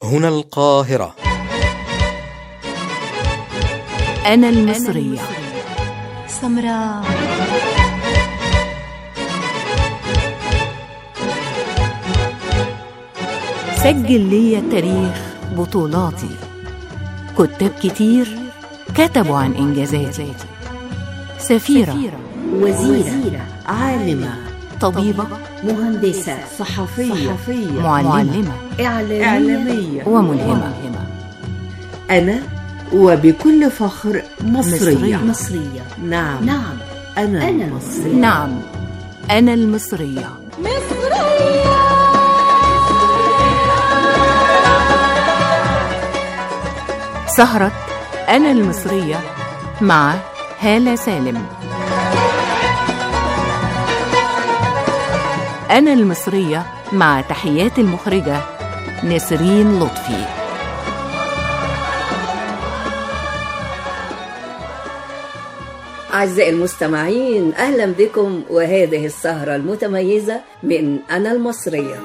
هنا القاهرة أنا المصرية سمراء سجل لي تاريخ بطولاتي كتاب كتير كتبوا عن إنجازاتي سفيرة وزيرة عالمة طبيبة مهندسة صحفية معلمة إعلامية وملهمة أنا وبكل فخر مصرية مصرية. مصرية نعم نعم أنا, أنا مصرية نعم أنا المصرية سهرة أنا المصرية مع هالة سالم أنا المصرية مع تحيات المخرجة نسرين لطفي أعزائي المستمعين أهلا بكم وهذه السهرة المتميزة من أنا المصرية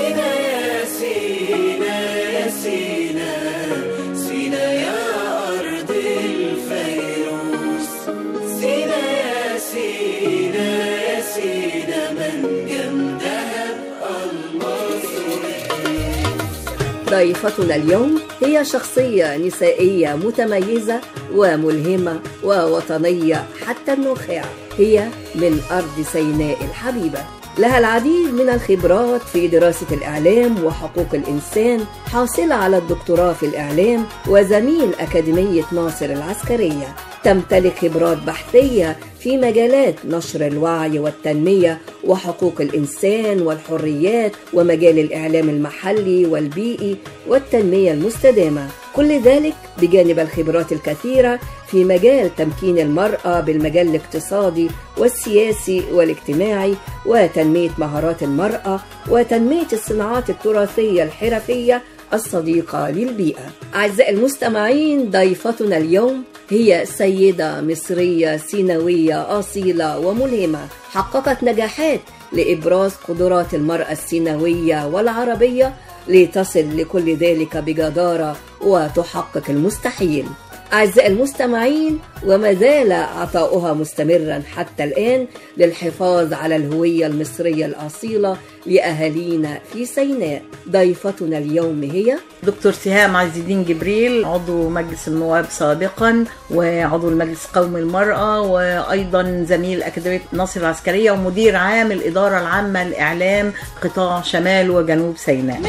ضيفتنا اليوم هي شخصية نسائية متميزة وملهمة ووطنية حتى النخاع هي من أرض سيناء الحبيبة لها العديد من الخبرات في دراسة الإعلام وحقوق الإنسان حاصلة على الدكتوراه في الإعلام وزميل أكاديمية ناصر العسكرية تمتلك خبرات بحثية في مجالات نشر الوعي والتنمية وحقوق الإنسان والحريات ومجال الإعلام المحلي والبيئي والتنمية المستدامة كل ذلك بجانب الخبرات الكثيرة في مجال تمكين المرأة بالمجال الاقتصادي والسياسي والاجتماعي وتنمية مهارات المرأة وتنمية الصناعات التراثية الحرفية الصديقة للبيئة أعزائي المستمعين ضيفتنا اليوم هي سيدة مصرية سيناوية أصيلة وملهمة حققت نجاحات لإبراز قدرات المرأة السيناوية والعربية لتصل لكل ذلك بجدارة وتحقق المستحيل أعزائي المستمعين وما زال عطاؤها مستمرا حتى الآن للحفاظ على الهوية المصرية الأصيلة لأهالينا في سيناء ضيفتنا اليوم هي دكتور سهام عز الدين جبريل عضو مجلس النواب سابقا وعضو المجلس القومي للمرأة وأيضا زميل أكاديمية ناصر العسكرية ومدير عام الإدارة العامة لإعلام قطاع شمال وجنوب سيناء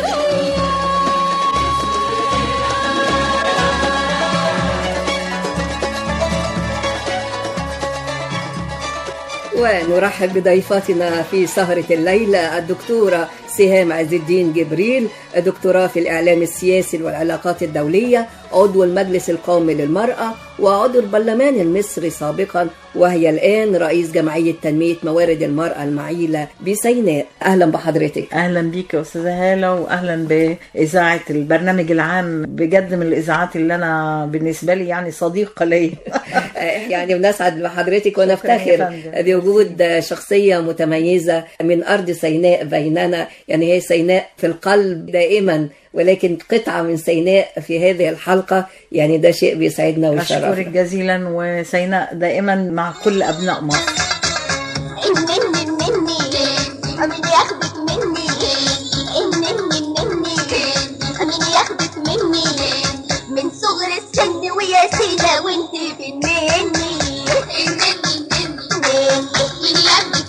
ونرحب بضيفتنا في سهرة الليلة الدكتورة سهام عز الدين جبريل دكتوراه في الإعلام السياسي والعلاقات الدولية عضو المجلس القومي للمرأة وعضو البرلمان المصري سابقا وهي الآن رئيس جمعية تنمية موارد المرأة المعيلة بسيناء أهلا بحضرتك أهلا بيك يا أستاذة هالة وأهلا بإذاعة البرنامج العام بجد من الإذاعات اللي أنا بالنسبة لي يعني صديقة ليا يعني بنسعد بحضرتك ونفتخر يا فندم. بوجود شخصية متميزة من أرض سيناء بيننا يعني هي سيناء في القلب دائما ولكن قطعة من سيناء في هذه الحلقة يعني ده شيء بيسعدنا أشكرك ويشرفنا جزيلا وسيناء دائما مع كل أبناء مصر مني مني مين ياخدك مني مني مني مين ياخدك مني من صغر السن ويا سيدة وانت في النني مني مين ياخدك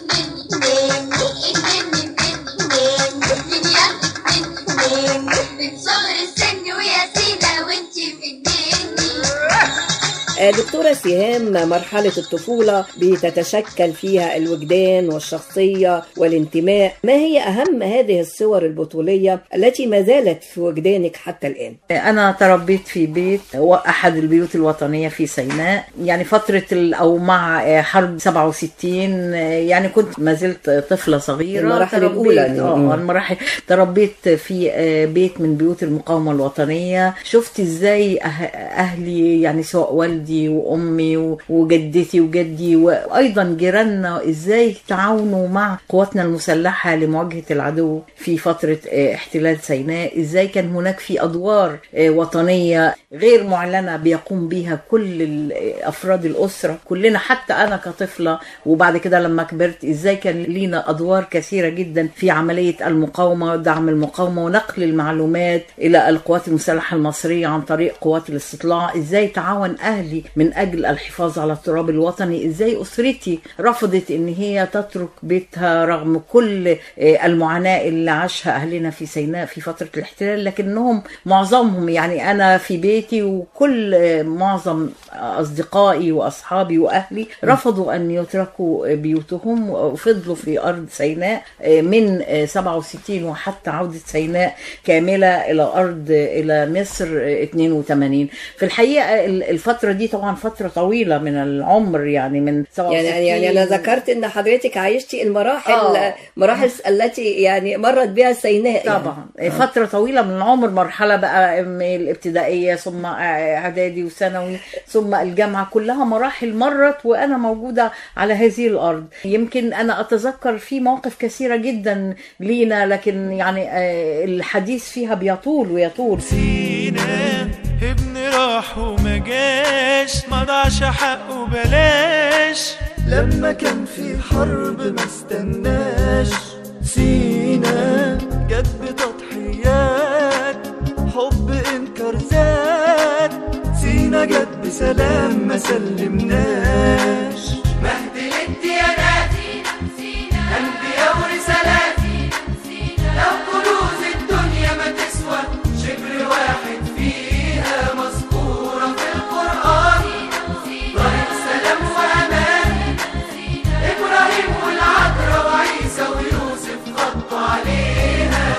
مني مين ياخدك مني من صغر السن ويا سيدة وانت في النني آه، دكتورة سهام مرحلة الطفولة بتتشكل فيها الوجدان والشخصية والانتماء ما هي أهم هذه الصور البطولية التي ما زالت في وجدانك حتى الآن أنا تربيت في بيت وأحد البيوت الوطنية في سيناء يعني فترة ال- أو مع حرب 67 يعني كنت ما زلت طفلة صغيرة المراحل تربيت- الأولى يعني. مم. اه المراحل تربيت في بيت من بيوت المقاومة الوطنية شفت ازاي أه- أهلي يعني سواء والدي جدي وامي و- وجدتي وجدي وايضا جيراننا ازاي تعاونوا مع قواتنا المسلحه لمواجهه العدو في فتره آه، احتلال سيناء ازاي كان هناك في ادوار آه، وطنيه غير معلنه بيقوم بيها كل ال- آه، افراد الاسره كلنا حتى انا كطفله وبعد كده لما كبرت ازاي كان لينا ادوار كثيره جدا في عمليه المقاومه ودعم المقاومه ونقل المعلومات الى القوات المسلحه المصريه عن طريق قوات الاستطلاع ازاي تعاون اهلي من اجل الحفاظ على التراب الوطني ازاي اسرتي رفضت ان هي تترك بيتها رغم كل آه، المعاناه اللي عاشها اهلنا في سيناء في فتره الاحتلال لكنهم معظمهم يعني انا في بيتي وكل آه، معظم اصدقائي واصحابي واهلي رفضوا ان يتركوا بيوتهم وفضلوا في ارض سيناء آه، من آه، 67 وحتى عوده سيناء كامله الى ارض الى مصر آه، 82 في الحقيقه ال- الفتره دي طبعا فتره طويله من العمر يعني من 67 يعني يعني انا ذكرت ان حضرتك عشتي المراحل آه. مراحل التي يعني مرت بها سيناء يعني. طبعا فترة طويلة من العمر مرحلة بقى من الابتدائية ثم اعدادي وثانوي ثم الجامعة كلها مراحل مرت وانا موجودة على هذه الارض يمكن انا اتذكر في مواقف كثيرة جدا لينا لكن يعني آه، الحديث فيها بيطول ويطول سينا ابن راح وما جاش ما ضاعش حقه بلاش لما كان في حرب ما استناش سينا جت بتضحيات حب انكر زاد سينا جت بسلام ما سلمناش مهدي الديانات انبياء ورسالات لو كنوز الدنيا ما تسوى شبر واحد فيها مذكورة في القرآن طريق سلام وأمان إبراهيم والعذراء وعيسى ويوسف خطوا عليها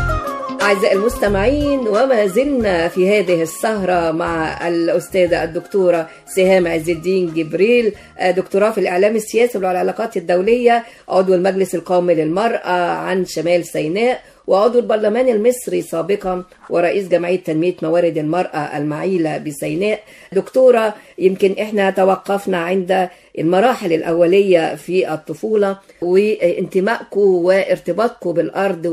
أعزائي المستمعين وما زلنا في هذه السهرة مع الأستاذة الدكتورة سهام عز الدين جبريل دكتوراه في الإعلام السياسي والعلاقات الدولية عضو المجلس القومي للمرأة عن شمال سيناء وعضو البرلمان المصري سابقا ورئيس جمعية تنمية موارد المرأة المعيلة بسيناء دكتورة يمكن احنا توقفنا عند المراحل الأولية في الطفولة وانتمائكم وارتباطكم بالأرض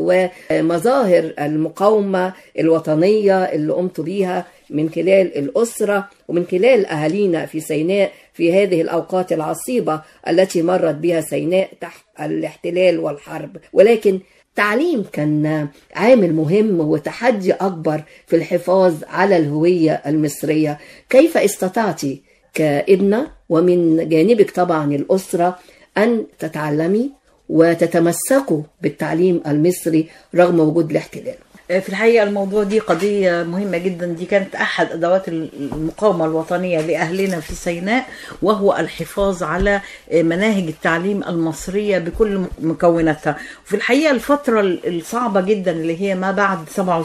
ومظاهر المقاومة الوطنية اللي قمتوا بيها من خلال الأسرة ومن خلال أهالينا في سيناء في هذه الأوقات العصيبة التي مرت بها سيناء تحت الاحتلال والحرب ولكن التعليم كان عامل مهم وتحدي أكبر في الحفاظ على الهوية المصرية كيف استطعت كابنة ومن جانبك طبعا الأسرة أن تتعلمي وتتمسكوا بالتعليم المصري رغم وجود الاحتلال في الحقيقة الموضوع دي قضية مهمة جدا دي كانت أحد أدوات المقاومة الوطنية لأهلنا في سيناء وهو الحفاظ على مناهج التعليم المصرية بكل مكوناتها وفي الحقيقة الفترة الصعبة جدا اللي هي ما بعد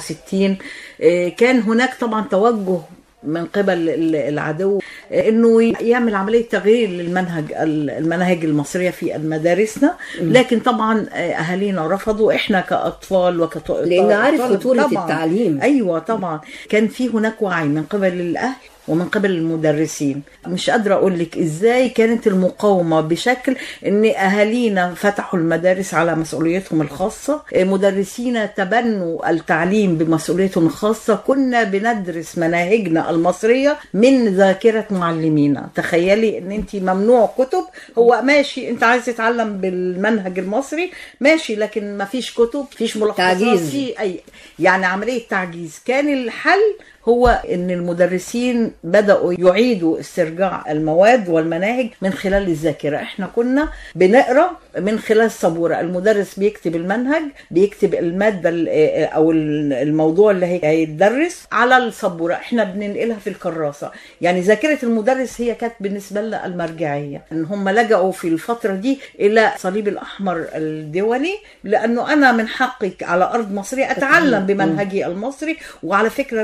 67 كان هناك طبعا توجه من قبل العدو انه يعمل عمليه تغيير للمنهج المناهج المصريه في مدارسنا لكن طبعا اهالينا رفضوا احنا كاطفال وكطلاب لان عارف خطوره التعليم ايوه طبعا كان في هناك وعي من قبل الاهل ومن قبل المدرسين مش قادرة أقول لك إزاي كانت المقاومة بشكل إن أهالينا فتحوا المدارس على مسؤوليتهم الخاصة مدرسين تبنوا التعليم بمسؤوليتهم الخاصة كنا بندرس مناهجنا المصرية من ذاكرة معلمينا تخيلي إن أنت ممنوع كتب هو ماشي أنت عايز تتعلم بالمنهج المصري ماشي لكن ما فيش كتب فيش ملخصات تعجيز. في أي يعني عملية تعجيز كان الحل هو ان المدرسين بداوا يعيدوا استرجاع المواد والمناهج من خلال الذاكره احنا كنا بنقرا من خلال السبوره المدرس بيكتب المنهج بيكتب الماده او الموضوع اللي هيتدرس على السبوره احنا بننقلها في الكراسه يعني ذاكره المدرس هي كانت بالنسبه لنا المرجعيه ان هم لجأوا في الفتره دي الى صليب الاحمر الدولي لانه انا من حقي على ارض مصريه اتعلم بمنهجي المصري وعلى فكره بالمناسبه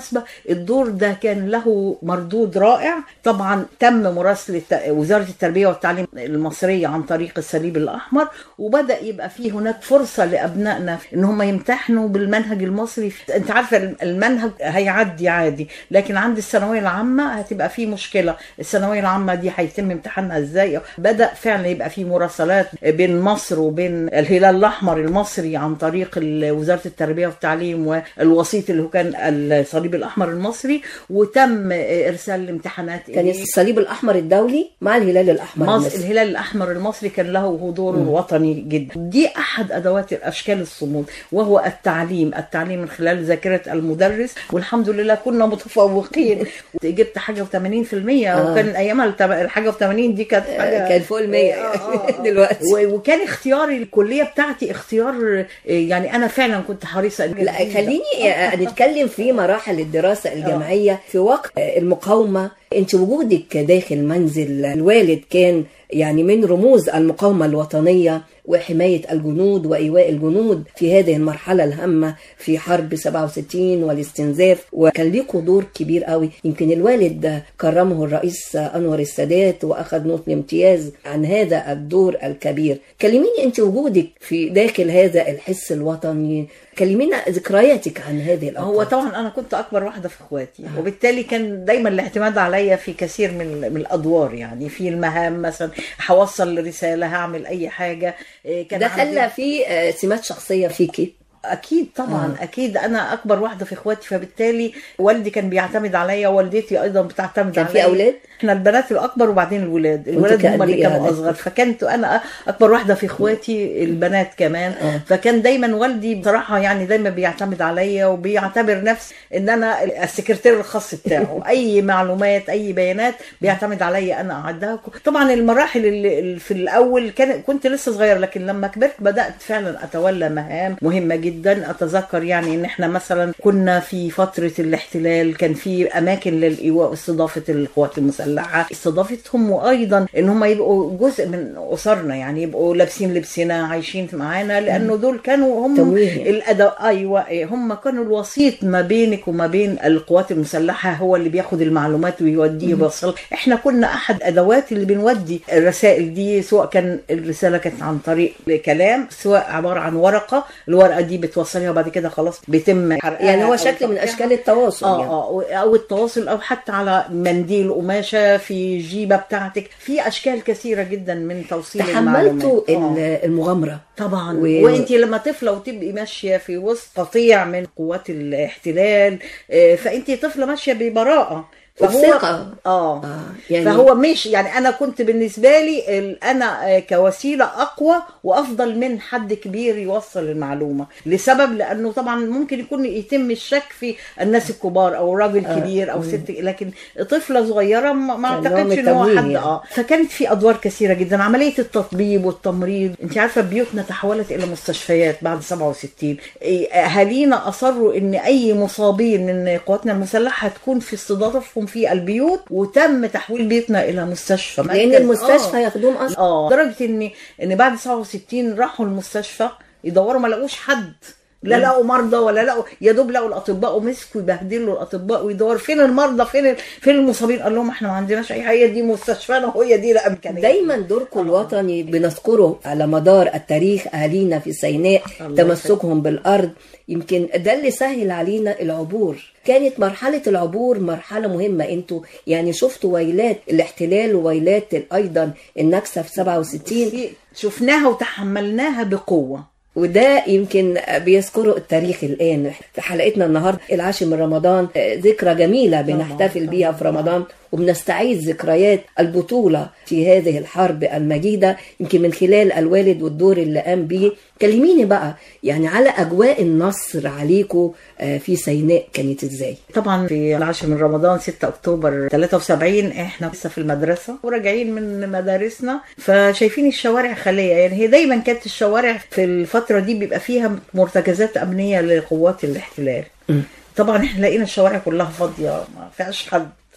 بالمناسبة الدور ده كان له مردود رائع طبعا تم مراسلة وزارة التربية والتعليم المصرية عن طريق الصليب الأحمر وبدأ يبقى في هناك فرصة لأبنائنا إن هم يمتحنوا بالمنهج المصري أنت عارفة المنهج هيعدي عادي لكن عند الثانوية العامة هتبقى في مشكلة الثانوية العامة دي هيتم امتحانها إزاي بدأ فعلا يبقى في مراسلات بين مصر وبين الهلال الأحمر المصري عن طريق ال- وزارة التربية والتعليم والوسيط اللي هو كان الصليب الأحمر المصري وتم إرسال الامتحانات كان إليه. الصليب الأحمر الدولي مع الهلال الأحمر مصر المصري. الهلال الاحمر المصري كان له دور وطني جدا دي احد ادوات اشكال الصمود وهو التعليم التعليم من خلال ذاكره المدرس والحمد لله كنا متفوقين جبت حاجه و80% آه. وكان ايامها الت- الحاجه و80 دي كانت حاجه كان فوق المية آه، آه، آه. دلوقتي و- وكان اختياري الكليه بتاعتي اختيار آه، يعني انا فعلا كنت حريصه لا خليني نتكلم في مراحل الدراسة الجامعية في وقت المقاومة انت وجودك داخل منزل الوالد كان يعني من رموز المقاومة الوطنية وحماية الجنود وإيواء الجنود في هذه المرحلة الهامة في حرب 67 والاستنزاف وكان ليكوا دور كبير قوي يمكن الوالد كرمه الرئيس أنور السادات وأخذ نوت الامتياز عن هذا الدور الكبير كلميني أنت وجودك في داخل هذا الحس الوطني كلمينا ذكرياتك عن هذه الأوقات هو طبعا انا كنت اكبر واحده في اخواتي وبالتالي كان دايما الاعتماد عليا في كثير من من الادوار يعني في المهام مثلا هوصل رساله هعمل اي حاجه إيه، كان ده عندي- خلى في آه، سمات شخصية فيكي اكيد طبعا آه. اكيد انا اكبر واحده في اخواتي فبالتالي والدي كان بيعتمد عليا والدتي ايضا بتعتمد كان عليا في أولاد؟ احنا البنات الاكبر وبعدين الولاد الولاد كان هم اللي إيه كانوا يعني؟ اصغر فكنت انا اكبر واحده في اخواتي البنات كمان آه. فكان دايما والدي بصراحه يعني دايما بيعتمد عليا وبيعتبر نفسي ان انا السكرتير الخاص بتاعه اي معلومات اي بيانات بيعتمد عليا انا اعدها طبعا المراحل اللي اللي في الاول كان كنت لسه صغير لكن لما كبرت بدات فعلا اتولى مهام مهمه جدا اتذكر يعني ان احنا مثلا كنا في فتره الاحتلال كان في اماكن للايواء واستضافه القوات المسلحه استضافتهم وايضا ان هم يبقوا جزء من اسرنا يعني يبقوا لابسين لبسنا عايشين معانا لانه دول كانوا هم تمويه. الاداء ايوه إيه، هم كانوا الوسيط ما بينك وما بين القوات المسلحه هو اللي بياخد المعلومات ويوديه ويوصل احنا كنا احد ادوات اللي بنودي الرسائل دي سواء كان الرساله كانت عن طريق كلام سواء عباره عن ورقه الورقه دي بتوصلها وبعد كده خلاص بيتم حرقها يعني هو أو شكل من تقطيعها. أشكال التواصل اه يعني. اه او التواصل او حتى على منديل قماشه في جيبه بتاعتك في اشكال كثيره جدا من توصيل تحملتوا المعلومات ال- آه. المغامرة طبعا و- و... وانت لما طفله وتبقي ماشيه في وسط قطيع من قوات الاحتلال آه، فانت طفله ماشيه ببراءه وبثقة. اه آه، يعني يعني- فهو مش يعني انا كنت بالنسبه لي ال- انا آه، كوسيله اقوى وافضل من حد كبير يوصل المعلومه لسبب لانه طبعا ممكن يكون يتم الشك في الناس الكبار او راجل كبير او ست لكن طفله صغيره ما ما كان نوع من اعتقدش ان هو التمويه حد يعني. اه فكانت في ادوار كثيره جدا عمليه التطبيب والتمريض انت عارفه بيوتنا تحولت الى مستشفيات بعد 67 إيه، اهالينا اصروا ان اي مصابين من قواتنا المسلحه تكون في استضافتهم في البيوت وتم تحويل بيتنا الى مستشفى لأن مركز. المستشفى آه. ياخدوهم أصلا اه لدرجه ان ان بعد 67 راحوا المستشفى يدوروا ما لقوش حد لا لقوا مرضى ولا لقوا يا دوب لقوا الاطباء ومسكوا يبهدلوا الاطباء ويدوروا فين المرضى فين ال- فين المصابين قال لهم احنا ما عندناش اي حاجه دي مستشفانا وهي دي لا امكانيه دايما دوركم الوطني بنذكره على مدار التاريخ اهالينا في سيناء الله تمسكهم بالارض يمكن ده اللي سهل علينا العبور كانت مرحلة العبور مرحلة مهمة انتوا يعني شفتوا ويلات الاحتلال وويلات ايضا النكسة في 67 شفناها وتحملناها بقوه وده يمكن بيذكره التاريخ الآن في حلقتنا النهاردة العاشر من رمضان آه، ذكرى جميلة بنحتفل بيها في رمضان وبنستعيد ذكريات البطولة في هذه الحرب المجيدة يمكن من خلال الوالد والدور اللي قام بيه كلميني بقى يعني على أجواء النصر عليكم آه، في سيناء كانت ازاي طبعا في العاشر من رمضان 6 اكتوبر 73 احنا لسه في المدرسه وراجعين من مدارسنا فشايفين الشوارع خاليه يعني هي دايما كانت الشوارع في الفتره دي بيبقى فيها مرتكزات امنيه لقوات الاحتلال طبعا احنا لقينا الشوارع كلها فاضيه ما فيهاش حد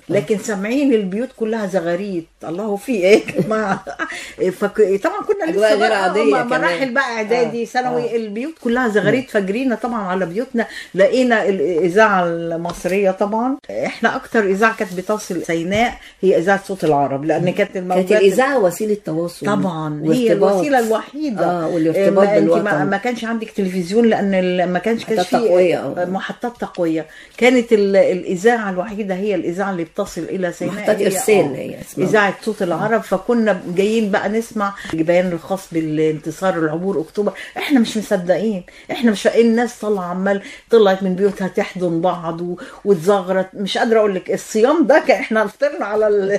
لكن سامعين البيوت كلها زغاريت الله في ايه يا جماعه فك... طبعا كنا أجواء لسه غير بقى عادية هم كمان. مراحل بقى اعدادي آه، ثانوي آه. البيوت كلها زغاريت فجرينا طبعا على بيوتنا لقينا الاذاعه المصريه طبعا احنا اكتر اذاعه كانت بتصل سيناء هي اذاعه صوت العرب لان كانت كانت الموجات الإذاعة وسيلة تواصل طبعا هي وارتباط. الوسيله الوحيده اه والارتباط ما, انت ما, بالوطن ما كانش عندك تلفزيون لان ال- ما كانش كانش محطات في تقوية، آه. محطات تقويه كانت ال- الاذاعه الوحيده هي الاذاعه اللي بتصل الى سيناء محطات هي- إرسال آه، هي اسمها. اذاعه صوت العرب فكنا جايين بقى نسمع البيان الخاص بالانتصار العبور اكتوبر احنا مش مصدقين احنا مش فاقين الناس طالعه عمال طلعت من بيوتها تحضن بعض و- وتزغرط مش قادره اقول لك الصيام ده كان احنا فطرنا على ال...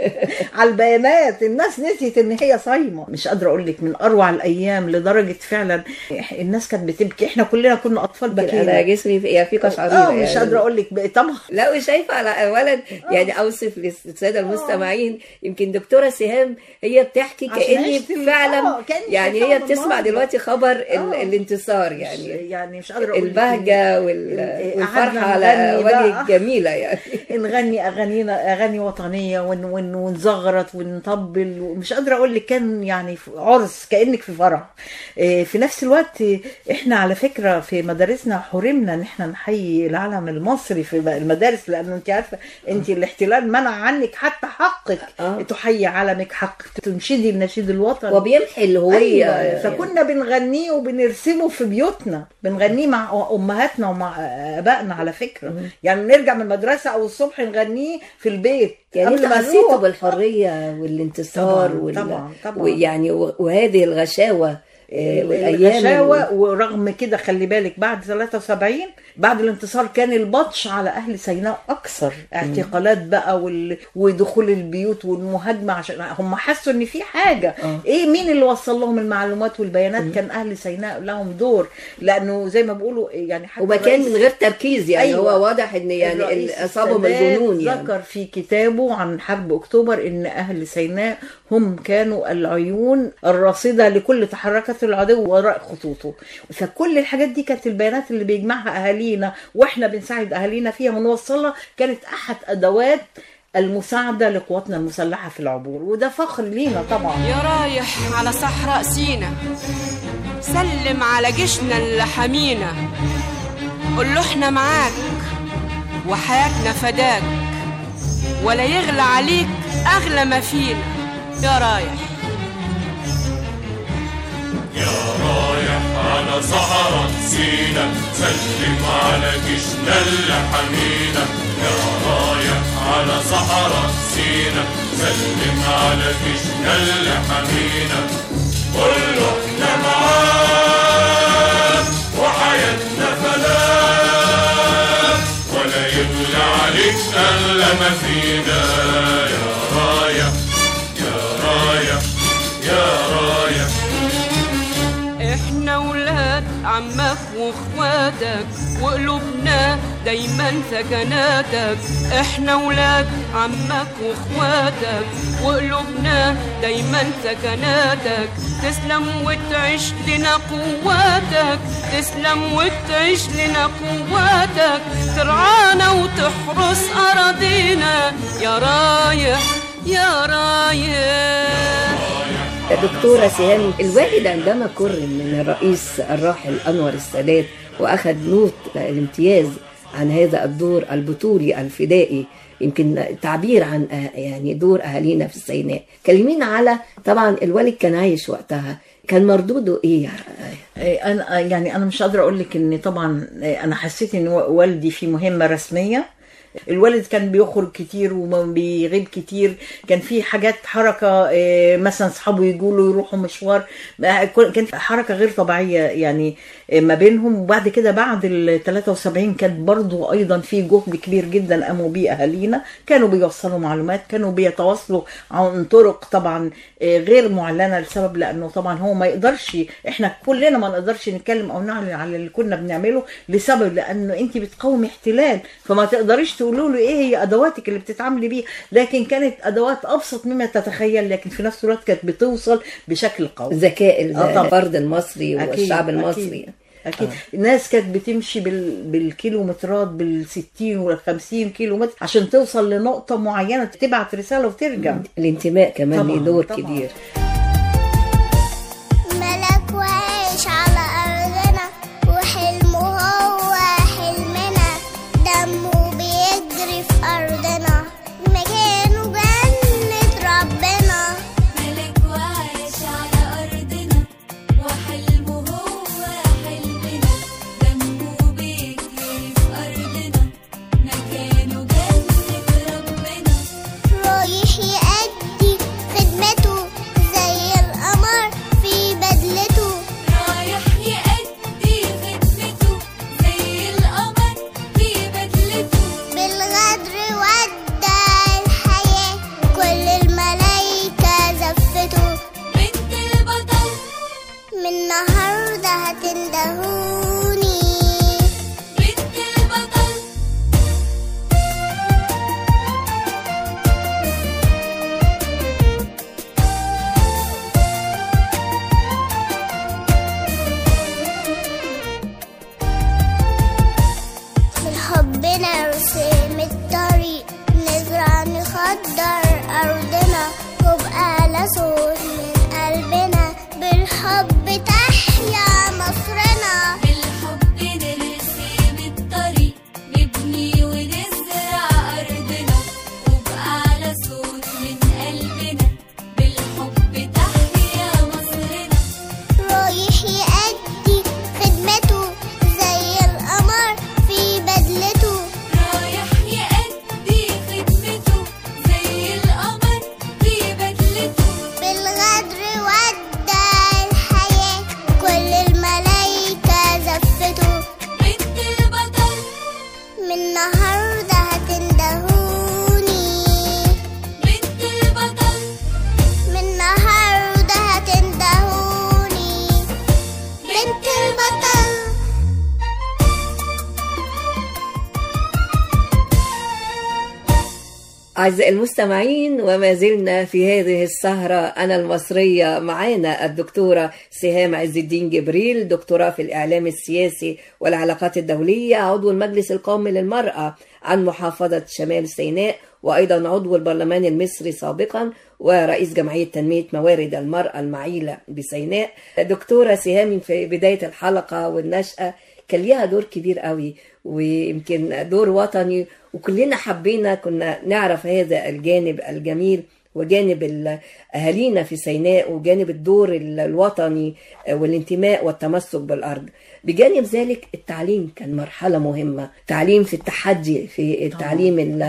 على البيانات الناس نسيت ان هي صايمه مش قادره اقول لك من اروع الايام لدرجه فعلا الناس كانت بتبكي احنا كلنا كنا اطفال انا بكينا جسمي في في قشعريرة اه مش يعني. قادره اقول لك طبعا لا وشايفه على اولا يعني اوصف للساده المستمعين يمكن دكتوره سهام هي بتحكي عشان كاني عشت ال- فعلا آه، كأني يعني شايفاها هي بتسمع بالمنظر. دلوقتي خبر ال- آه. الانتصار مش- يعني يعني مش قادره اقول لك البهجه وال- ال- والفرحه قعدنا على نغني وجه بقى. الجميله يعني نغني اغانينا اغاني وطنيه ون ون ونزغرط ونطبل ومش قادره اقول لك كان يعني في عرس كانك في فرح إيه، في نفس الوقت احنا على فكره في مدارسنا حرمنا ان احنا نحيي العلم المصري في المدارس لان انت عارفه انت الاحتلال منع عنك حتى حقك آه. تحيي علمك حقك تنشدي النشيد الوطني وبيمحي الهويه أيوة. يعني. فكنا بنغنيه وبنرسمه في بيوتنا بنغنيه مع امهاتنا ومع ابائنا على فكره يعني نرجع من المدرسه او الصبح نغنيه في البيت يعني قبل انتوا ما حسيتوا نروح. بالحريه والانتصار طبعاً، وال... طبعاً، طبعاً. ويعني و- وهذه الغشاوه آه، والايام الغشاوة ورغم كده خلي بالك بعد 73 بعد الانتصار كان البطش على اهل سيناء اكثر اعتقالات بقى وال... ودخول البيوت والمهاجمه عشان هم حسوا ان في حاجه آه. ايه مين اللي وصل لهم المعلومات والبيانات كان اهل سيناء لهم دور لانه زي ما بيقولوا يعني حتى ومكان الرئيس- من غير تركيز يعني أيوة. هو واضح ان يعني الرئيس ال- اصابهم السادات الجنون يعني ذكر في كتابه عن حرب اكتوبر ان اهل سيناء هم كانوا العيون الراصده لكل تحركات العدو وراء خطوطه فكل الحاجات دي كانت البيانات اللي بيجمعها اهالينا واحنا بنساعد اهالينا فيها ونوصلها كانت احد ادوات المساعده لقواتنا المسلحه في العبور وده فخر لينا طبعا يا رايح على صحراء سينا سلم على جيشنا اللي حمينا قول له احنا معاك وحياتنا فداك ولا يغلى عليك اغلى ما فينا يا رايح يا رايح على صحراء سينا سلم على جيشنا اللي حمينا يا رايح على صحراء سينا سلم على جيشنا اللي حمينا قول له احنا معاك وحياتنا فداك ولا يغلى عليك الا ما فينا يا رايح يا رايح يا رايح احنا ولاد عمك واخواتك وقلوبنا دايما سكناتك احنا ولاد عمك واخواتك وقلوبنا دايما سكناتك تسلم وتعيش لنا قواتك تسلم وتعيش لنا قواتك ترعانا وتحرس اراضينا يا رايح يا رايح دكتورة سهام الواحد عندما كرم من الرئيس الراحل أنور السادات وأخذ نوت الامتياز عن هذا الدور البطولي الفدائي يمكن تعبير عن آه، يعني دور أهالينا في السيناء كلمينا على طبعا الوالد كان عايش وقتها كان مردوده إيه إيه، انا يعني انا مش قادره اقول لك ان طبعا إيه، انا حسيت ان والدي في مهمه رسميه الوالد كان بيخرج كتير وبيغيب كتير كان في حاجات حركه إيه، مثلا اصحابه يجوا له يروحوا مشوار بقى كل- كان في حركه غير طبيعيه يعني إيه، ما بينهم وبعد كده بعد ال 73 كان برضو ايضا في جهد كبير جدا قاموا بيه اهالينا كانوا بيوصلوا معلومات كانوا بيتواصلوا عن طرق طبعا إيه، غير معلنه لسبب لانه طبعا هو ما يقدرش احنا كلنا ما نقدرش نتكلم او نعلن على اللي كنا بنعمله لسبب لانه انت بتقاومي احتلال فما تقدرش تقولوا له ايه هي ادواتك اللي بتتعاملي بيها لكن كانت ادوات ابسط مما تتخيل لكن في نفس الوقت كانت بتوصل بشكل قوي ذكاء آه، طبعاً. الفرد المصري أكيد، والشعب أكيد. المصري اكيد الناس كانت بتمشي بال... بالكيلومترات بال60 وال50 كيلو متر عشان توصل لنقطه معينه تبعت رساله وترجع الانتماء كمان طبعاً، ليه دور طبعاً. كبير ملك وعيش على أرضنا وحلمه هو حلمنا دمه بيجري في أرضنا مكانه جنة ربنا ملك وعايش على أرضنا وحلمه هو حلمنا دمه بيجري في أرضنا مكانه جنة ربنا رايح يأدي خدمته زي القمر في بدلته رايح يأدي خدمته زي القمر في بدلته بالغدر ودع الحياة كل الملايكة زفته بنت البطل من النهاردة هتندهوني بنت البطل في الحب نرسم الطريق نزرع نخضر أرضنا تبقى على صوت من قلبنا بالحب تحيا مصرنا بالحب نرسم الطريق نبني ونزرع أرضنا وبقى على صوت من قلبنا بالحب تحيا مصرنا رايح يأدي خدمته زي القمر في بدلته رايح يأدي خدمته زي القمر في بدلته بالغدر ودع الحياة كل الملايكة زفته بنت البطل من النهاردة هتندهوني بنت البطل من النهاردة هتندهوني بنت البطل أعزائي المستمعين وما زلنا في هذه السهرة أنا المصرية معانا الدكتورة سهام عز الدين جبريل دكتوراه في الإعلام السياسي والعلاقات الدولية عضو المجلس القومي للمرأة عن محافظة شمال سيناء وأيضا عضو البرلمان المصري سابقا ورئيس جمعية تنمية موارد المرأة المعيلة بسيناء دكتورة سهام في بداية الحلقة والنشأة كان ليها دور كبير قوي ويمكن دور وطني وكلنا حبينا كنا نعرف هذا الجانب الجميل وجانب ال- أهالينا في سيناء وجانب الدور ال- الوطني والانتماء والتمسك بالأرض بجانب ذلك التعليم كان مرحلة مهمة تعليم في التحدي في التعليم ال-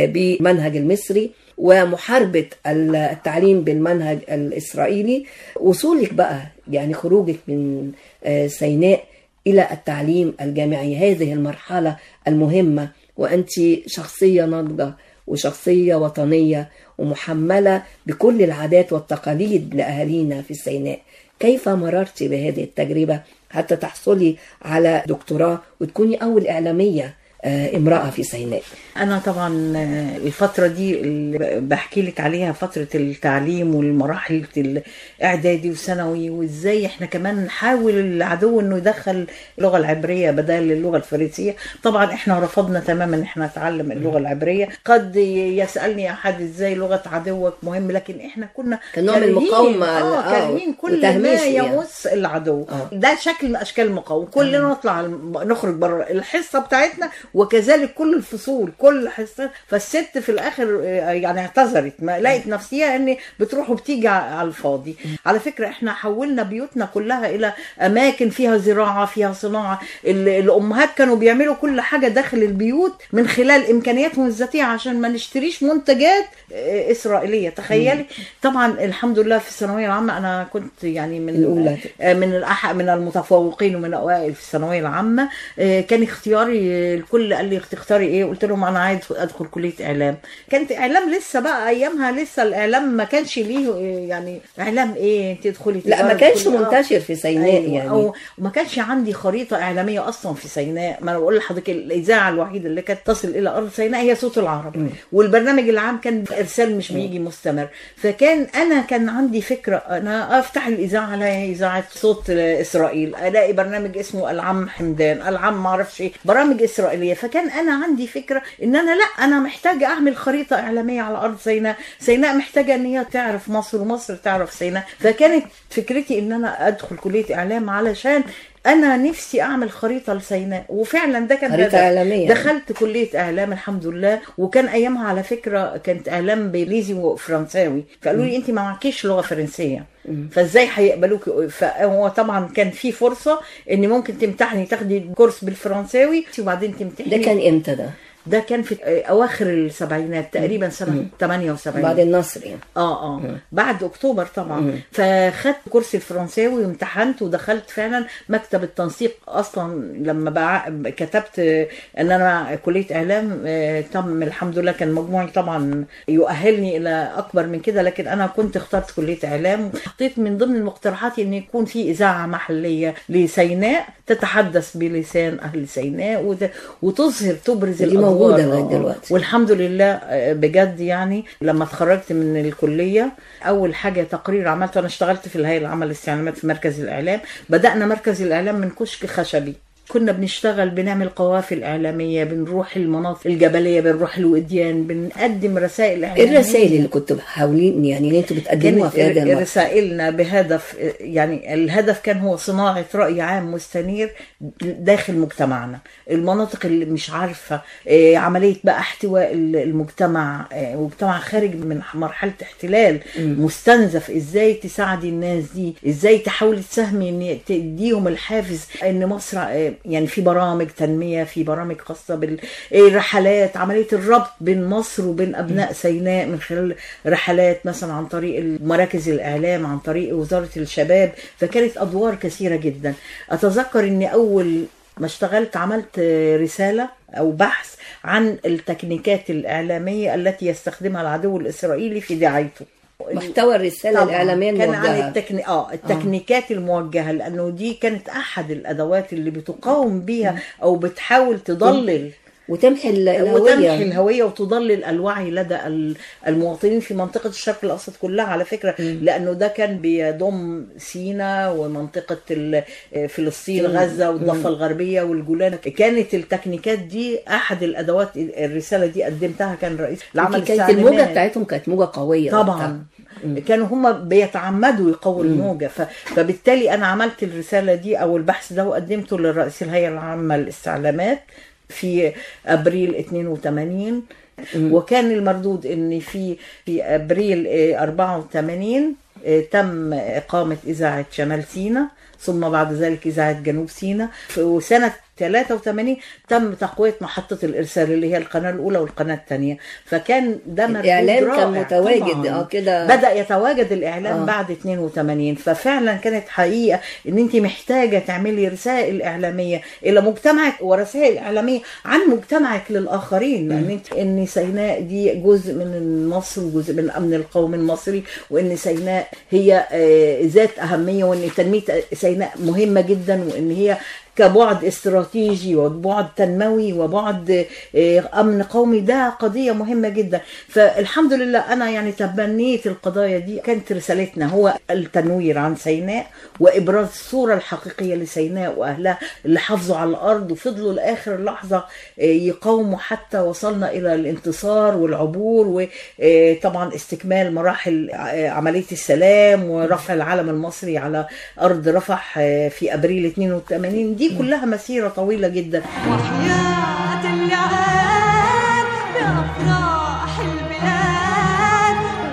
بمنهج المصري ومحاربة التعليم بالمنهج الإسرائيلي وصولك بقى يعني خروجك من آه، سيناء إلى التعليم الجامعي هذه المرحلة المهمة وأنت شخصية ناضجة وشخصية وطنية ومحملة بكل العادات والتقاليد لأهالينا في سيناء كيف مررت بهذه التجربة حتى تحصلي على دكتوراه وتكوني أول إعلامية آه، امرأة في سيناء انا طبعا آه، الفتره دي اللي بحكي لك عليها فتره التعليم والمراحل الاعدادي وثانوي وازاي احنا كمان نحاول العدو انه يدخل اللغه العبريه بدل اللغه الفارسيه طبعا احنا رفضنا تماما ان احنا نتعلم اللغه العبريه قد يسالني احد ازاي لغه عدوك مهم لكن احنا كنا كان نوع من كارهين- المقاومة، اه آه، كارهين كل ما وتهميش يعني. يمس العدو آه. ده شكل من اشكال المقاومه كلنا نطلع نخرج بره الحصه بتاعتنا وكذلك كل الفصول كل حصه فالست في الاخر آه، يعني اعتذرت ما لقيت نفسها ان بتروح وبتيجي على الفاضي على فكره احنا حولنا بيوتنا كلها الى اماكن فيها زراعه فيها صناعه ال- الامهات كانوا بيعملوا كل حاجه داخل البيوت من خلال امكانياتهم الذاتيه عشان ما نشتريش منتجات آه، اسرائيليه تخيلي طبعا الحمد لله في الثانويه العامه انا كنت يعني من الأولى. آه، من الأح من المتفوقين ومن الاوائل في الثانويه العامه آه، كان اختياري لكل الكل قال لي تختاري ايه قلت لهم انا عايز ادخل كليه اعلام كانت اعلام لسه بقى ايامها لسه الاعلام ما كانش ليه إيه يعني اعلام ايه انت تدخلي لا ما تجارة، كانش تدخلي- آه. منتشر في سيناء أيوة. يعني أو وما كانش عندي خريطه اعلاميه اصلا في سيناء ما انا بقول لحضرتك الاذاعه الوحيده اللي كانت تصل الى ارض سيناء هي صوت العرب والبرنامج العام كان ارسال مش بيجي مستمر فكان انا كان عندي فكره انا افتح الاذاعه الاقي اذاعه صوت اسرائيل الاقي برنامج اسمه العم حمدان العم ما اعرفش ايه برامج اسرائيليه فكان انا عندي فكره ان انا لا انا محتاجه اعمل خريطه اعلاميه على ارض سيناء سيناء محتاجه ان هي تعرف مصر ومصر تعرف سيناء فكانت فكرتي ان انا ادخل كليه اعلام علشان انا نفسي اعمل خريطه لسيناء وفعلا ده كان خريطة هدف. إعلامية. دخلت كليه اعلام الحمد لله وكان ايامها على فكره كانت اعلام بانجليزي وفرنساوي فقالوا لي انت ما معكيش لغه فرنسيه فازاي هيقبلوك فهو طبعا كان في فرصه ان ممكن تمتحني تاخدي كورس بالفرنساوي وبعدين تمتحني ده كان امتى ده؟ ده كان في اواخر السبعينات تقريبا سنه 78 بعد النصر يعني اه اه بعد اكتوبر طبعا فخدت كورس الفرنساوي وامتحنت ودخلت فعلا مكتب التنسيق اصلا لما بع... كتبت ان انا كليه اعلام آه، تم الحمد لله كان مجموعي طبعا يؤهلني الى اكبر من كده لكن انا كنت اخترت كليه اعلام حطيت من ضمن المقترحات ان يكون في اذاعه محليه لسيناء تتحدث بلسان اهل سيناء وت... وتظهر تبرز دي الأدوار. موجودة لغاية آه. دلوقتي. والحمد لله آه، بجد يعني لما اتخرجت من الكليه اول حاجه تقرير عملته انا اشتغلت في الهيئه العامه للاستعلامات في مركز الاعلام بدانا مركز الاعلام من كشك خشبي كنا بنشتغل بنعمل قوافل اعلاميه بنروح المناطق الجبليه بنروح الوديان بنقدم رسائل ايه اعلاميه الرسائل اللي كنتوا حاولين يعني اللي انتوا بتقدموها كانت في هذا المركز؟ رسائلنا بهدف يعني الهدف كان هو صناعة رأي عام مستنير داخل مجتمعنا المناطق اللي مش عارفة آه، عملية بقى احتواء المجتمع آه، مجتمع خارج من مرحلة احتلال مستنزف ازاي تساعدي الناس دي ازاي تحاولي تساهمي ان تديهم الحافز ان مصر آه، يعني في برامج تنمية في برامج خاصة بالرحلات عملية الربط بين مصر وبين أبناء سيناء من خلال رحلات مثلا عن طريق مراكز الإعلام عن طريق وزارة الشباب فكانت أدوار كثيرة جدا أتذكر أني أول ما اشتغلت عملت رسالة أو بحث عن التكنيكات الإعلامية التي يستخدمها العدو الإسرائيلي في دعايته محتوى الرسالة طبعاً. الإعلامية كان عن الموجهة التكني... اه التكنيكات الموجهه لانه دي كانت احد الادوات اللي بتقاوم بيها او بتحاول تضلل وتمحي ال- وتمحي الهوية الهويه وتضلل الوعي لدى ال- المواطنين في منطقه الشرق الاوسط كلها على فكره لانه ده كان بيضم سيناء ومنطقه ال- فلسطين غزه والضفه الغربيه والجولان كانت التكنيكات دي احد الادوات الرساله دي قدمتها كان رئيس العمل يمكن كانت الموجة السعلماني. بتاعتهم كانت موجة قوية طبعا كانوا هم بيتعمدوا يقووا الموجه ف... فبالتالي انا عملت الرساله دي او البحث ده وقدمته للرئيس الهيئه العامه للاستعلامات في ابريل 82 وكان المردود ان في في ابريل آه، 84 آه، تم اقامه اذاعه شمال سيناء ثم بعد ذلك اذاعه جنوب سيناء وسنه 83 تم تقويه محطه الارسال اللي هي القناه الاولى والقناه الثانيه فكان ده مردود الإعلام كان رائع متواجد، طبعاً. آه، كده. بدا يتواجد الاعلام آه. آه. بعد 82 ففعلا كانت حقيقه ان انت محتاجه تعملي رسائل اعلاميه الى مجتمعك ورسائل اعلاميه عن مجتمعك للاخرين لان انت ان سيناء دي جزء من مصر وجزء من الامن القومي المصري وان سيناء هي آه، ذات اهميه وان تنميه سيناء مهمه جدا وان هي كبعد استراتيجي وبعد تنموي وبعد آه، امن قومي ده قضيه مهمه جدا فالحمد لله انا يعني تبنيت القضايا دي كانت رسالتنا هو التنوير عن سيناء وابراز الصوره الحقيقيه لسيناء واهلها اللي حافظوا على الارض وفضلوا لاخر لحظه آه، يقاوموا حتى وصلنا الى الانتصار والعبور وطبعا استكمال مراحل آه، عمليه السلام ورفع العلم المصري على ارض رفح آه، في ابريل 82 دي كلها مسيره طويله جدا وحياة اليعان بأفراح البلاد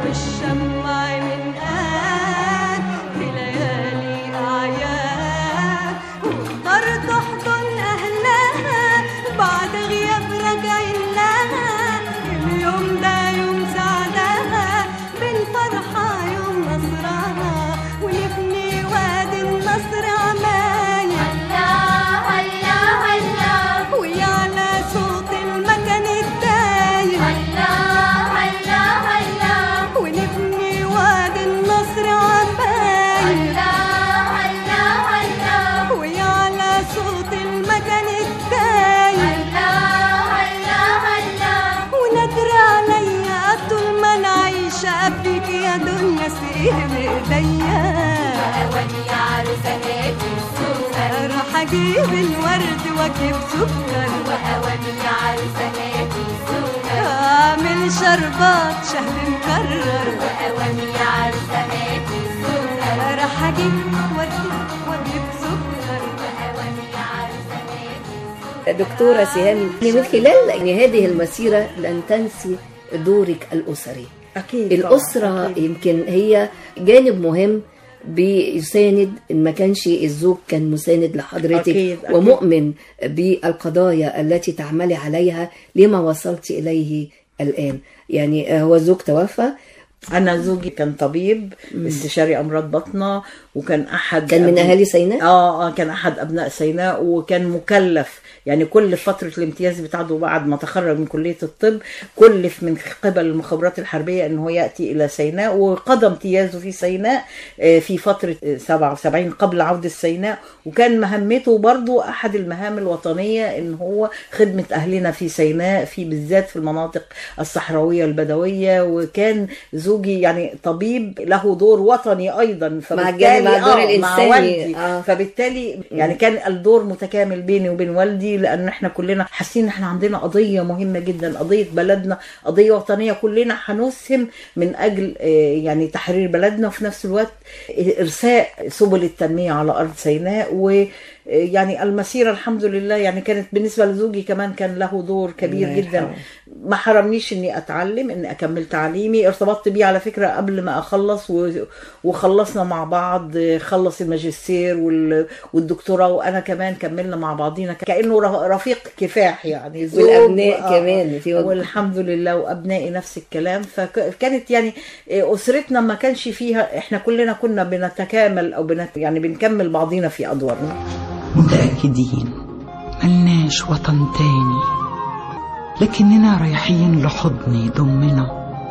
والشمع من آن في ليالي أعياد واختار تحضن أهلها بعد غياب راجعين لها اليوم ده يوم سعدها بالفرحة يوم نصرها ونبني وادي النصر عمايا الله الله الله ويعلى اسقيه بايديا وأواني عروسة هاتي السكر اروح اجيب الورد واجيب سكر وأواني عروسة هاتي السكر اعمل شربات شهد مكرر وأواني عروسة هاتي السكر اروح اجيب ورد واجيب سكر وأواني عروسة هاتي السكر دكتورة سهام من خلال يعني هذه المسيرة لن تنسي دورك الأسري اكيد الأسرة طبعاً، أكيد. يمكن هي جانب مهم بيساند إن ما كانش الزوج كان مساند لحضرتك أكيد، أكيد. ومؤمن بالقضايا التي تعملي عليها لما وصلت إليه الآن يعني هو الزوج توفى انا زوجي كان طبيب استشاري امراض بطنه وكان احد كان من أبن- أهالي سيناء؟ اه اه كان احد ابناء سيناء وكان مكلف يعني كل فتره الامتياز بتاعته بعد ما تخرج من كليه الطب كلف من قبل المخابرات الحربيه انه ياتي الى سيناء وقضى امتيازه في سيناء آه، في فتره آه، 77 قبل عوده سيناء وكان مهمته برضو احد المهام الوطنيه ان هو خدمه اهلنا في سيناء في بالذات في المناطق الصحراويه البدويه وكان زوجي يعني طبيب له دور وطني ايضا الجانب- مع الدور آه، مع الإنساني، والدي آه. فبالتالي يعني كان الدور متكامل بيني وبين والدي لان احنا كلنا حاسين ان احنا عندنا قضيه مهمه جدا قضيه بلدنا قضيه وطنيه كلنا هنسهم من اجل آه، يعني تحرير بلدنا وفي نفس الوقت ارساء سبل التنميه على ارض سيناء و يعني المسيره الحمد لله يعني كانت بالنسبه لزوجي كمان كان له دور كبير الله جدا يرحمه. ما حرمنيش اني اتعلم اني اكمل تعليمي ارتبطت بيه على فكره قبل ما اخلص و... وخلصنا مع بعض خلص الماجستير وال... والدكتوراه وانا كمان كملنا مع بعضينا كانه ر- رفيق كفاح يعني زوج والأبناء و- كمان في وجه- والحمد لله وابنائي نفس الكلام فكانت يعني اسرتنا ما كانش فيها احنا كلنا كنا بنتكامل او بنت... يعني بنكمل بعضينا في ادوارنا متأكدين ملناش وطن تاني لكننا رايحين لحضن يضمنا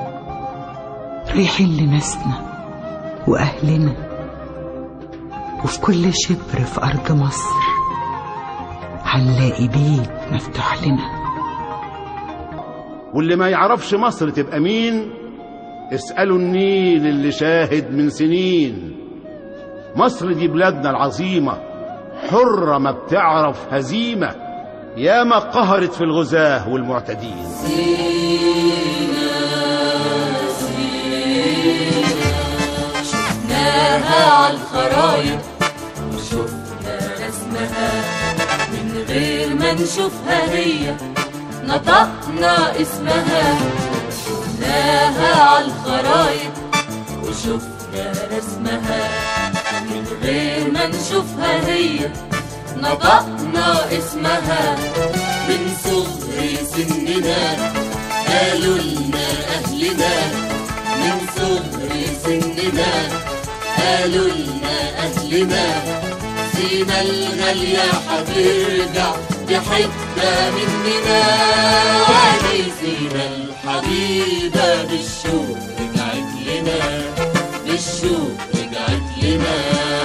رايحين لناسنا وأهلنا وفي كل شبر في أرض مصر هنلاقي بيت مفتوح لنا واللي ما يعرفش مصر تبقى مين اسألوا النيل اللي شاهد من سنين مصر دي بلادنا العظيمة حرة ما بتعرف هزيمة ياما قهرت في الغزاة والمعتدين شفناها على الخرايط وشفنا رسمها من غير ما نشوفها هي نطقنا اسمها شفناها على الخرايط وشفنا رسمها من غير ما نشوفها هي نطقنا اسمها من صغر سننا قالوا لنا أهلنا من صغر سننا قالوا لنا أهلنا سينا الغالية هترجع بحتة مننا وادي سينا الحبيبة بالشوق رجعت لنا بالشوق رجعت لنا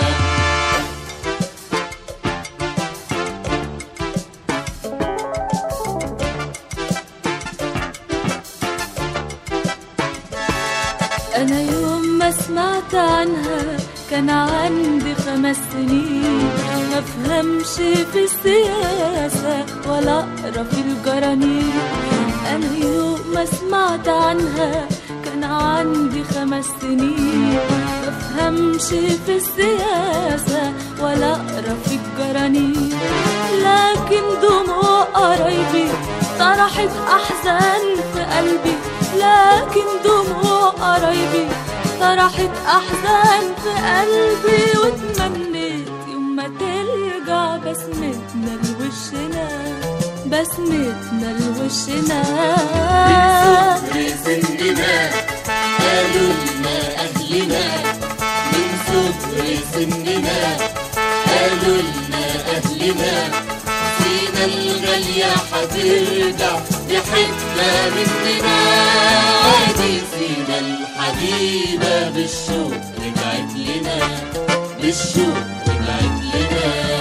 أنا يوم ما سمعت عنها كان عندي خمس سنين ما فهمش في السياسة ولا أقرأ في الجرانين أنا يوم ما سمعت عنها كان عندي خمس سنين ما فهمش في السياسة ولا أقرأ في الجرانين لكن دموع قرايبي طرحت أحزان في قلبي لكن دموع قرايبي طرحت أحزان في قلبي واتمنيت يوم ما ترجع بسمتنا لوشنا بسمتنا لوشنا صغر سننا قالوا لنا أهلنا من صغر سننا قالوا لنا أهلنا سينا الغالية هترجع بحتة مننا عادي سينا الحبيبة بالشوق رجعت لنا بالشوق رجعت لنا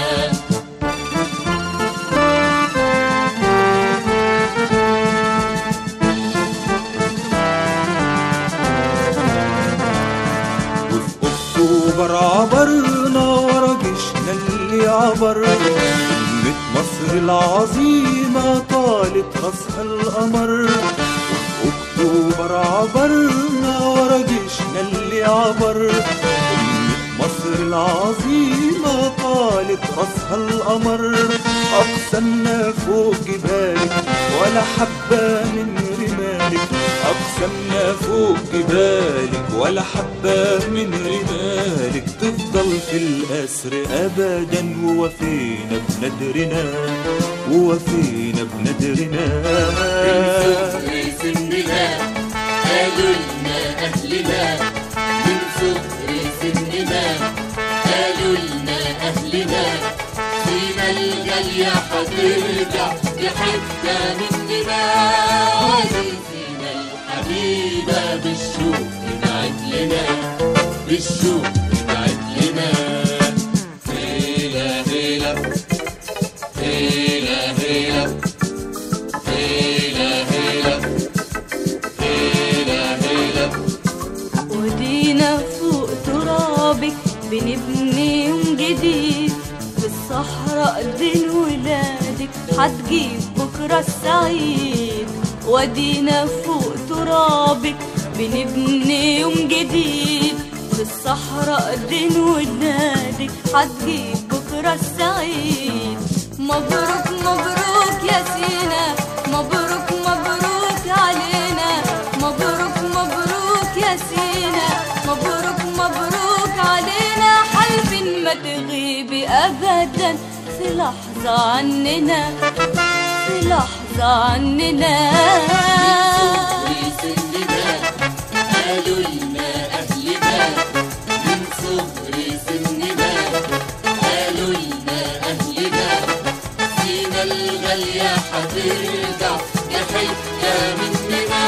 العظيمة طالت راسها القمر أكتوبر عبرنا ورا جيشنا اللي عبر مصر العظيمة طالت راسها القمر أقسمنا فوق جبالك ولا حبة من رمالك أقسمنا فوق جبالك ولا حبة من رمالك تفضل في الأسر أبدا ووفينا بندرنا ووفينا بندرنا من سننا قالوا لنا أهلنا من صغر سننا قالوا لنا أهلنا فينا الجالية هترجع لحتة مننا وادي فينا الحبيبة بالشوق بتاعت لنا بالشوق بتاعت لنا هيلا هيلا هيلا هيلا هيلا هيلا هيلا هيلا ودينا فوق ترابك بنبني يوم جديد في الصحراء دين ولادك هتجيب بكرة السعيد ودينا فوق ترابك بنبني يوم جديد في الصحراء دين ولادك هتجيب بكرة السعيد مبروك مبروك يا سينا مبروك مبروك علينا مبروك مبروك يا سينا مبروك مبروك علينا حلف ما تغيبي ابدا في لحظة عننا في لحظة عننا سننا قالوا لنا أهلنا من صغر سننا قالوا لنا أهلنا سينا الغالية هترجع لحتة مننا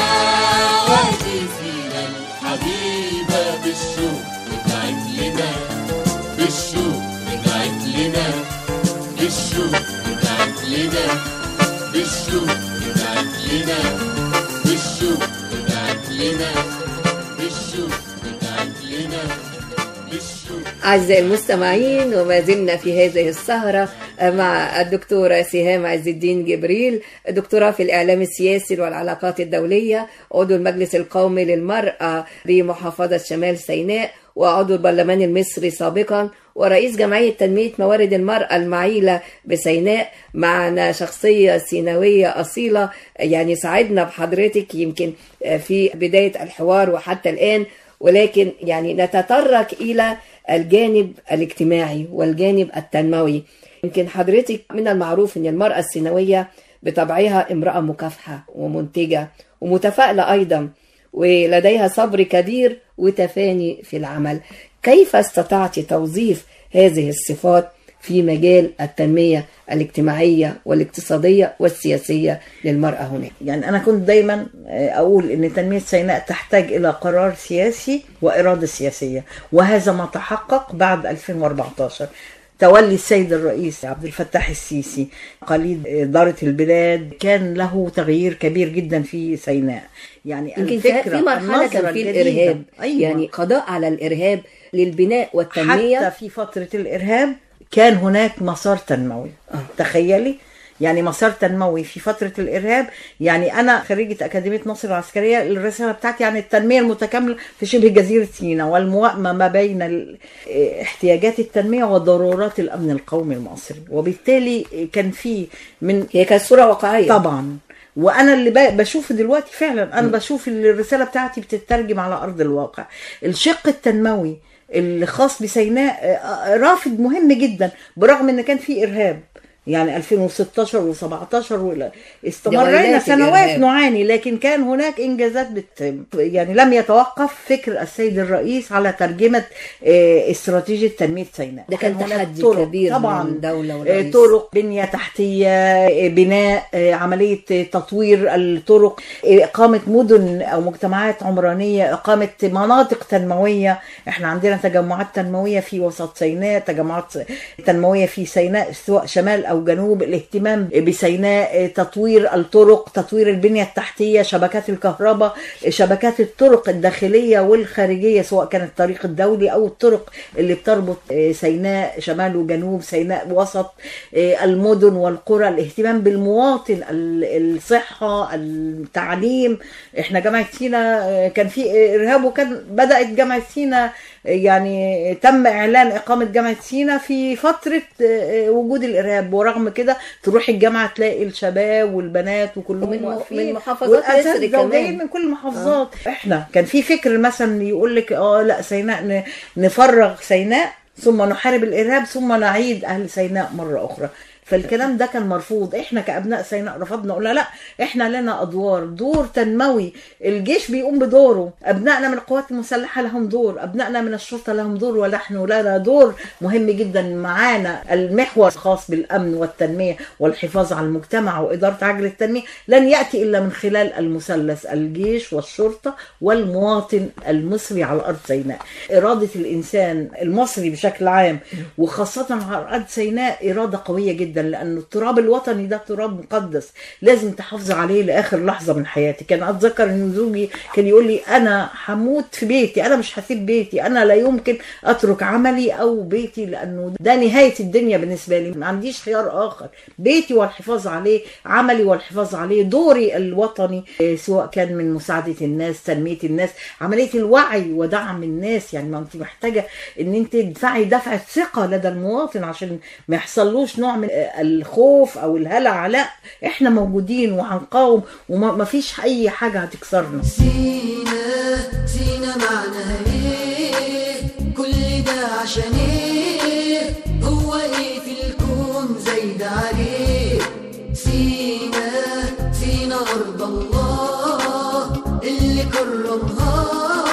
وادي سينا الحبيبة بالشوق بتاعت لنا بالشوق بتاعت لنا بالشوق بتاعت لنا بالشوق بتاعت لنا بالشوق بتاعت لنا بالشوق بتاعت لنا بالشوق أعزائي المستمعين وما زلنا في هذه السهرة مع الدكتورة سهام عز الدين جبريل دكتوراه في الإعلام السياسي والعلاقات الدولية عضو المجلس القومي للمرأة بمحافظة شمال سيناء وعضو البرلمان المصري سابقا ورئيس جمعية تنمية موارد المرأة المعيلة بسيناء معنا شخصية سيناوية أصيلة يعني سعدنا بحضرتك يمكن في بداية الحوار وحتى الآن ولكن يعني نتطرق إلى الجانب الاجتماعي والجانب التنموي يمكن حضرتك من المعروف أن المرأة السيناوية بطبعها امرأة مكافحة ومنتجة ومتفائلة أيضا ولديها صبر كبير وتفاني في العمل كيف استطعت توظيف هذه الصفات في مجال التنمية الاجتماعية والاقتصادية والسياسية للمرأة هناك يعني أنا كنت دايما أقول إن تنمية سيناء تحتاج إلى قرار سياسي وإرادة سياسية وهذا ما تحقق بعد 2014 تولي السيد الرئيس عبد الفتاح السيسي قليد إدارة البلاد كان له تغيير كبير جدا في سيناء يعني يمكن في الفكرة في مرحلة النظرة كان في الجديدة. الإرهاب أيوة. يعني قضاء على الإرهاب للبناء والتنمية حتى في فترة الإرهاب كان هناك مسار تنموي تخيلي يعني مسار تنموي في فترة الإرهاب يعني أنا خريجة أكاديمية ناصر العسكرية الرسالة بتاعتي عن التنمية المتكاملة في شبه جزيرة سيناء والموائمة ما بين ال- احتياجات التنمية وضرورات الأمن القومي المصري وبالتالي كان في من هي كانت صورة واقعية طبعا وانا اللي ب- بشوف دلوقتي فعلا انا بشوف اللي الرساله بتاعتي بتترجم على ارض الواقع الشق التنموي الخاص بسيناء آه، رافد مهم جدا برغم ان كان في ارهاب يعني 2016 و17 استمرينا دويلات سنوات الإرهاب. نعاني لكن كان هناك انجازات بت... يعني لم يتوقف فكر السيد الرئيس على ترجمه آه، استراتيجيه تنميه سيناء ده كان هناك تحدي طرق كبير طبعا من الدولة آه، والرئيس طرق بنية تحتية آه، بناء آه، عملية آه، تطوير الطرق آه، إقامة مدن أو مجتمعات عمرانية إقامة مناطق تنموية إحنا عندنا تجمعات تنموية في وسط سيناء تجمعات تنموية في سيناء سواء شمال او جنوب الاهتمام بسيناء تطوير الطرق تطوير البنيه التحتيه شبكات الكهرباء شبكات الطرق الداخليه والخارجيه سواء كان الطريق الدولي او الطرق اللي بتربط سيناء شمال وجنوب سيناء وسط المدن والقرى الاهتمام بالمواطن ال- الصحه التعليم احنا جامعه سينا كان في ارهاب وكان بدات جامعه سينا يعني تم اعلان اقامه جامعه سينا في فتره وجود الارهاب ورغم كده تروح الجامعه تلاقي الشباب والبنات وكلهم ومن- واقفين من محافظات والأساتذة مصر كمان. وجايين من كل المحافظات احنا كان في فكر مثلا يقول لك اه لا سيناء ن- نفرغ سيناء ثم نحارب الارهاب ثم نعيد اهل سيناء مره اخرى فالكلام ده كان مرفوض احنا كابناء سيناء رفضنا قلنا لا احنا لنا ادوار دور تنموي الجيش بيقوم بدوره ابنائنا من القوات المسلحه لهم دور ابنائنا من الشرطه لهم دور ونحن لنا دور مهم جدا معانا المحور الخاص بالامن والتنميه والحفاظ على المجتمع واداره عجل التنميه لن ياتي الا من خلال المثلث الجيش والشرطه والمواطن المصري على ارض سيناء اراده الانسان المصري بشكل عام وخاصه على ارض سيناء اراده قويه جدا لان التراب الوطني ده تراب مقدس لازم تحافظ عليه لاخر لحظه من حياتي كان اتذكر ان زوجي كان يقول لي انا هموت في بيتي انا مش هسيب بيتي انا لا يمكن اترك عملي او بيتي لانه ده نهايه الدنيا بالنسبه لي ما عنديش خيار اخر بيتي والحفاظ عليه عملي والحفاظ عليه دوري الوطني إيه، سواء كان من مساعده الناس تنميه الناس عمليه الوعي ودعم الناس يعني ما انت محتاجه ان انت تدفعي دفعه ثقه لدى المواطن عشان ما يحصلوش نوع من آه، الخوف او الهلع لا احنا موجودين وهنقاوم وما فيش اي حاجه هتكسرنا سينا سينا معناها ايه كل ده عشان ايه هو ايه في الكون زايد عليه سينا سينا ارض الله اللي كرمها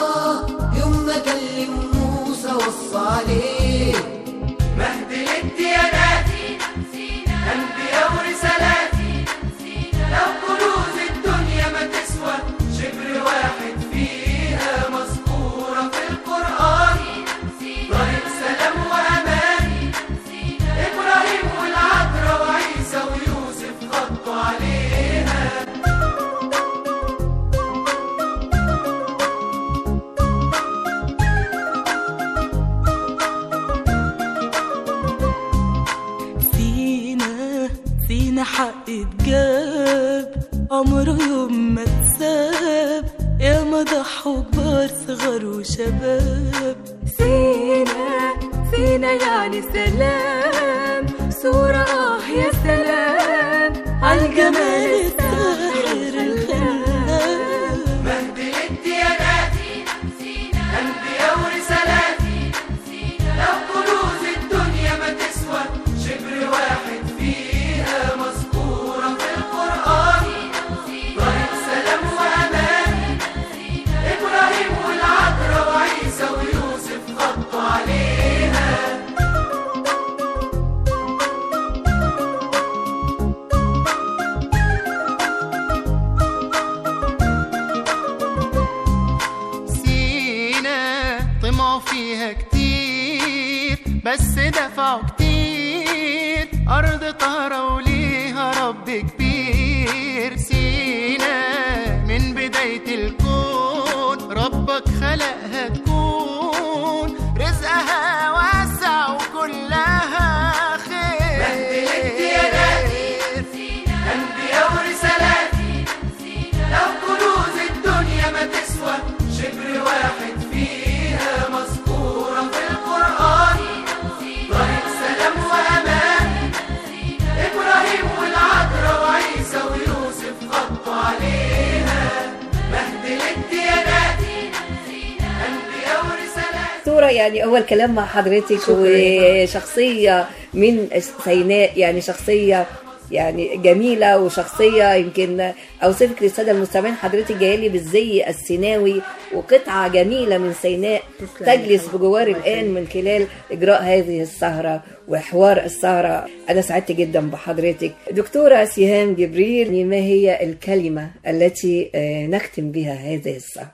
يوم ما كلم موسى وصى عليه مهد الديانات أنبياء ورسالات لو كنوز الدنيا ما تسوى شبر واحد فيها مذكورة في القرآن طريق سلام وأمان إبراهيم والعذراء وعيسى ويوسف خطوا عليها سينا سينا حق اتجاب عمره يوم ما اتساب يا ما ضحوا كبار صغار وشباب سينا سينا يعني سلام صورة آه يا سلام عالجمال الساحر الخلاب مهد الديانات أنبياء ورسالات لو كنوز الدنيا ما تسوى شبر واحد فيها مذكورة في القرآن طريق سلام وأمان إبراهيم والعذراء وعيسى ويوسف خطوا عليها سينا طمعوا فيها كتير بس دفعوا كتير أرض طهرة وليها رب كبير سينا من بداية الكون ربك خلقها تكون رزقها واسع وكلها خير مهد الديانات أنبياء ورسالات لو كنوز الدنيا ما تسوى شبر واحد فيها مذكورة في القرآن طريق سلام وأمان إبراهيم والعذراء وعيسى ويوسف خطوا عليها مهد الديانات أنبياء ورسالات صورة يعني أول كلام مع حضرتك وشخصية من سيناء يعني شخصية يعني جميلة وشخصية يمكن أوصفك للسادة المستمعين حضرتك جاية لي بالزي السيناوي وقطعة جميلة من سيناء تجلس بجوار الآن من خلال إجراء هذه السهرة وحوار السهرة أنا سعدت جدا بحضرتك دكتورة سهام جبريل ما هي الكلمة التي آه، نختم بها هذه السهرة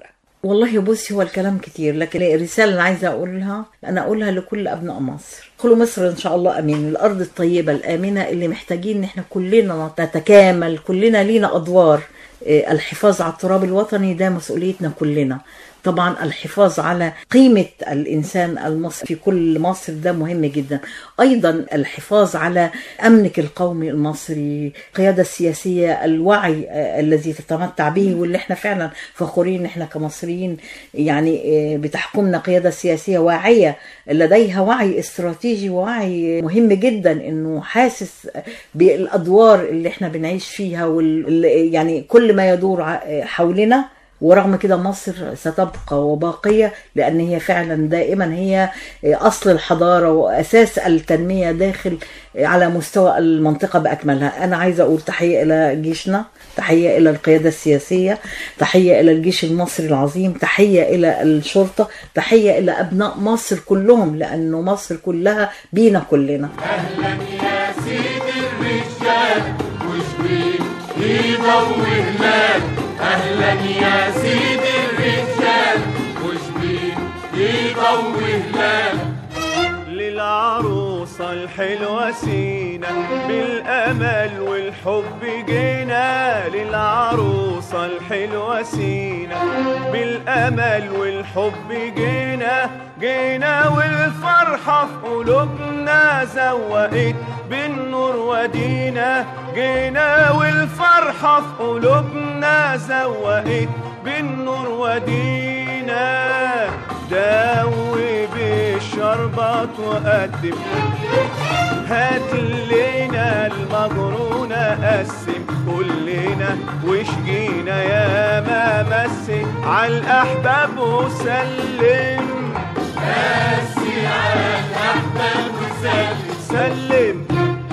والله بصي هو الكلام كتير لكن الرسالة اللي عايزة أقولها أنا أقولها لكل أبناء مصر ادخلوا مصر إن شاء الله أمين الأرض الطيبة الآمنة اللي محتاجين إن إحنا كلنا نتكامل كلنا لينا أدوار إيه، الحفاظ على التراب الوطني ده مسؤوليتنا كلنا طبعا الحفاظ على قيمة الإنسان المصري في كل مصر ده مهم جدا أيضا الحفاظ على أمنك القومي المصري القيادة السياسية الوعي آه، الذي تتمتع به واللي احنا فعلا فخورين احنا كمصريين يعني آه، بتحكمنا قيادة سياسية واعية لديها وعي استراتيجي ووعي مهم جدا انه حاسس بالادوار اللي احنا بنعيش فيها وال يعني كل ما يدور ع- حولنا ورغم كده مصر ستبقى وباقية لأن هي فعلا دائما هي أصل الحضارة وأساس التنمية داخل على مستوى المنطقة بأكملها أنا عايزة أقول تحية إلى جيشنا تحية إلى القيادة السياسية تحية إلى الجيش المصري العظيم تحية إلى الشرطة تحية إلى أبناء مصر كلهم لأنه مصر كلها بينا كلنا اهلا يا سيدي الرجال وشبين يضوي هلال اهلا يا سيدي الرجال وشبين يضوي هلال للعروسة الحلوة سينا بالأمل والحب جينا للعروسة الحلوة سينا بالأمل والحب جينا جينا والفرحة في قلوبنا زوقت بالنور ودينا جينا والفرحة في قلوبنا زوقت بالنور ودينا داوي بالشربات وقدم هات لنا المجرونة قسم كلنا وشجينا يا ما مسي عالأحباب وسلم مسي عالأحباب وسلم سلم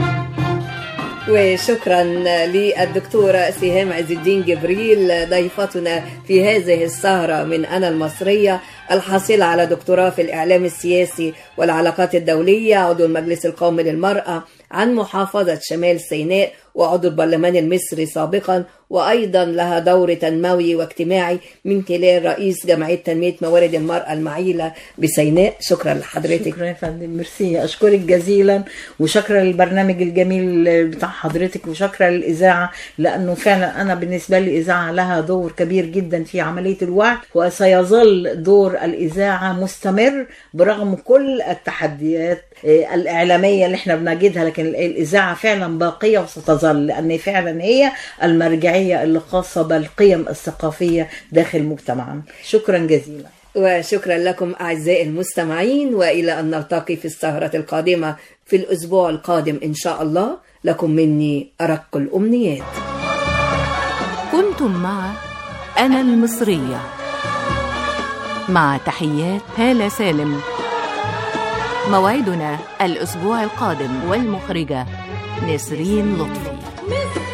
وشكرا للدكتورة سهام عز الدين جبريل ضيفتنا في هذه السهرة من أنا المصرية الحاصلة على دكتوراه في الإعلام السياسي والعلاقات الدولية عضو المجلس القومي للمرأة عن محافظة شمال سيناء وعضو البرلمان المصري سابقا وأيضا لها دور تنموي واجتماعي من خلال رئيس جمعية تنمية موارد المرأة المعيلة بسيناء شكرا لحضرتك شكرا يا فندم ميرسي اشكرك جزيلا وشكرا للبرنامج الجميل بتاع حضرتك وشكرا للاذاعه لانه فعلا انا بالنسبه لي الاذاعه لها دور كبير جدا في عمليه الوعي وسيظل دور الاذاعه مستمر برغم كل التحديات آه، الاعلاميه اللي احنا بنجدها لكن الاذاعه فعلا باقيه وستظل لان فعلا هي المرجعيه اللي خاصه بالقيم الثقافيه داخل مجتمعنا شكرا جزيلا وشكرا لكم أعزائي المستمعين وإلى أن نلتقي في السهرة القادمة في الأسبوع القادم إن شاء الله لكم مني أرق الأمنيات كنتم مع أنا المصرية مع تحيات هالة سالم موعدنا الأسبوع القادم والمخرجة نسرين لطفي مصر